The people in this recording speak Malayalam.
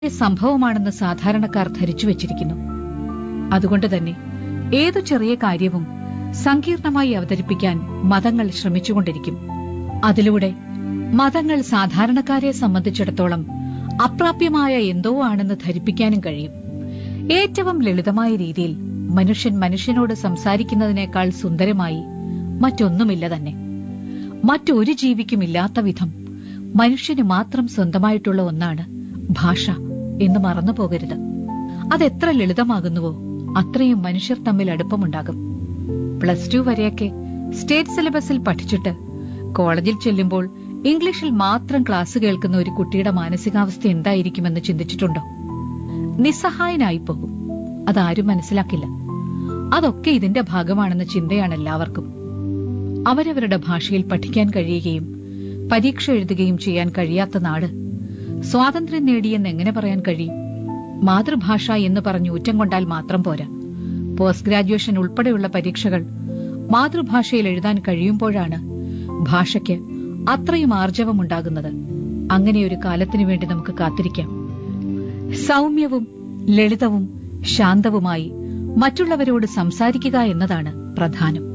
സംഭവമാണെന്ന് സാധാരണക്കാർ ധരിച്ചു വച്ചിരിക്കുന്നു അതുകൊണ്ട് തന്നെ ഏതു ചെറിയ കാര്യവും സങ്കീർണമായി അവതരിപ്പിക്കാൻ മതങ്ങൾ ശ്രമിച്ചുകൊണ്ടിരിക്കും അതിലൂടെ മതങ്ങൾ സാധാരണക്കാരെ സംബന്ധിച്ചിടത്തോളം അപ്രാപ്യമായ എന്തോ ആണെന്ന് ധരിപ്പിക്കാനും കഴിയും ഏറ്റവും ലളിതമായ രീതിയിൽ മനുഷ്യൻ മനുഷ്യനോട് സംസാരിക്കുന്നതിനേക്കാൾ സുന്ദരമായി മറ്റൊന്നുമില്ല തന്നെ മറ്റൊരു ജീവിക്കും ഇല്ലാത്ത വിധം മനുഷ്യന് മാത്രം സ്വന്തമായിട്ടുള്ള ഒന്നാണ് ഭാഷ എന്ന് മറന്നു പോകരുത് അതെത്ര ലളിതമാകുന്നുവോ അത്രയും മനുഷ്യർ തമ്മിൽ അടുപ്പമുണ്ടാകും പ്ലസ് ടു വരെയൊക്കെ സ്റ്റേറ്റ് സിലബസിൽ പഠിച്ചിട്ട് കോളേജിൽ ചെല്ലുമ്പോൾ ഇംഗ്ലീഷിൽ മാത്രം ക്ലാസ് കേൾക്കുന്ന ഒരു കുട്ടിയുടെ മാനസികാവസ്ഥ എന്തായിരിക്കുമെന്ന് ചിന്തിച്ചിട്ടുണ്ടോ നിസ്സഹായനായി പോകും അതാരും മനസ്സിലാക്കില്ല അതൊക്കെ ഇതിന്റെ ഭാഗമാണെന്ന ചിന്തയാണ് എല്ലാവർക്കും അവരവരുടെ ഭാഷയിൽ പഠിക്കാൻ കഴിയുകയും പരീക്ഷ എഴുതുകയും ചെയ്യാൻ കഴിയാത്ത നാട് സ്വാതന്ത്ര്യം നേടിയെന്ന് എങ്ങനെ പറയാൻ കഴിയും മാതൃഭാഷ എന്ന് പറഞ്ഞ് ഊറ്റം കൊണ്ടാൽ മാത്രം പോരാ പോസ്റ്റ് ഗ്രാജുവേഷൻ ഉൾപ്പെടെയുള്ള പരീക്ഷകൾ മാതൃഭാഷയിൽ എഴുതാൻ കഴിയുമ്പോഴാണ് ഭാഷയ്ക്ക് അത്രയും ആർജവമുണ്ടാകുന്നത് അങ്ങനെ ഒരു കാലത്തിനു വേണ്ടി നമുക്ക് കാത്തിരിക്കാം സൗമ്യവും ലളിതവും ശാന്തവുമായി മറ്റുള്ളവരോട് സംസാരിക്കുക എന്നതാണ് പ്രധാനം